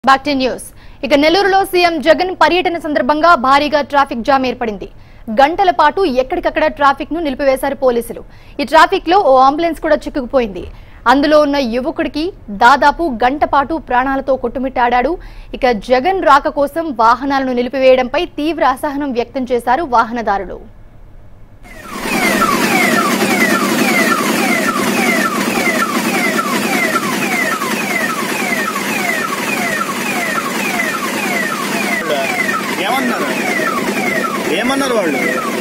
back to news ఇక నెల్లూరులో CM Jagan పర్యటన సందర్భంగా భారీగా ట్రాఫిక్ జామ్ ఏర్పడింది గంటల పాటు ఎక్కడికక్కడ ట్రాఫిక్ ను నిలిపివేశారు పోలీసులు ఈ ట్రాఫిక్ లో ఓ అంబులెన్స్ కూడా చిక్కుకుపోయింది అందులో ఉన్న యువకుడికి దాదాపు గంట పాటు ప్రాణాలతో కొట్టుమిట్టాడాడు ఇక జగన్ రాక కోసం వాహనాలను నిలిపివేయడంపై తీవ్ర అసహనం వ్యక్తం చేశారు వాహనదారులు ఏమన్నారు ఏమన్నారు వాళ్ళు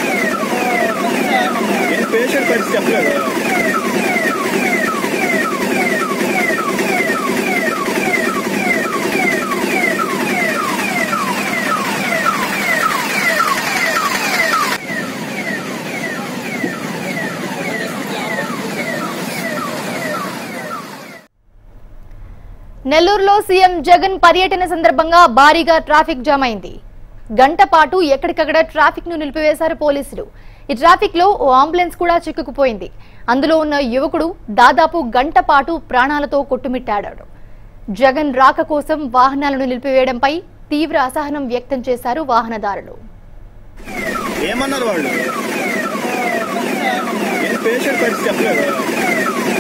నేను పేషెంట్ పరిస్థితి చెప్పలేదు నెల్లూరులో సీఎం జగన్ పర్యటన సందర్భంగా భారీగా ట్రాఫిక్ జామ్ అయింది గంట పాటు ఎక్కడికక్కడ ట్రాఫిక్ ను నిలిపివేశారు పోలీసులు ఈ ట్రాఫిక్ లో ఓ అంబులెన్స్ కూడా చిక్కుకుపోయింది అందులో ఉన్న యువకుడు దాదాపు గంట పాటు ప్రాణాలతో కొట్టుమిట్టాడాడు జగన్ రాక కోసం వాహనాలను నిలిపివేయడంపై తీవ్ర అసహనం వ్యక్తం చేశారు వాహనదారులు ఏమన్నారు వాళ్ళు నేను పేషెంట్ పరిస్థితి చెప్పలేదు